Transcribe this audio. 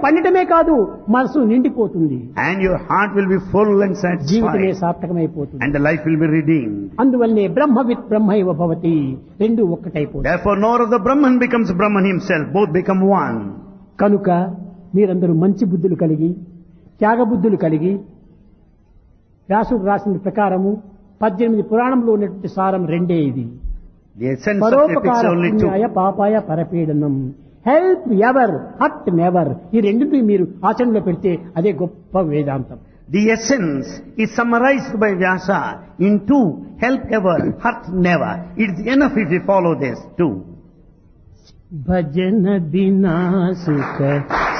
పండటమే కాదు మనసు నిండిపోతుంది And your heart will be full and జీవితమే satisfied. సార్థకమైపోతుంది And the life will be redeemed. అందువల్లనే బ్రహ్మవిత్ బ్రహ్మైవ భవతి రెండు ఒక్కటైపోతుంది Therefore, nor of the Brahman becomes Brahman himself. Both become one. కనుక మీరందరూ మంచి బుద్ధులు కలిగి త్యాగబుద్ధులు కలిగి వ్యాసుడు రాసిన ప్రకారము పద్దెనిమిది పురాణంలో ఉన్నటువంటి సారం రెండే ఇది The essence of epics పరోపకార are only two. పుణ్యాయ పాపాయ పరపీడనం హెల్ప్ ఎవర్ హట్ నెవర్ ఈ రెండింటిని మీరు ఆచరణలో పెడితే అదే గొప్ప వేదాంతం The essence is summarized by Vyasa in two. Help ever, hurt never. It is enough if you follow this too. భజన దినా సుఖ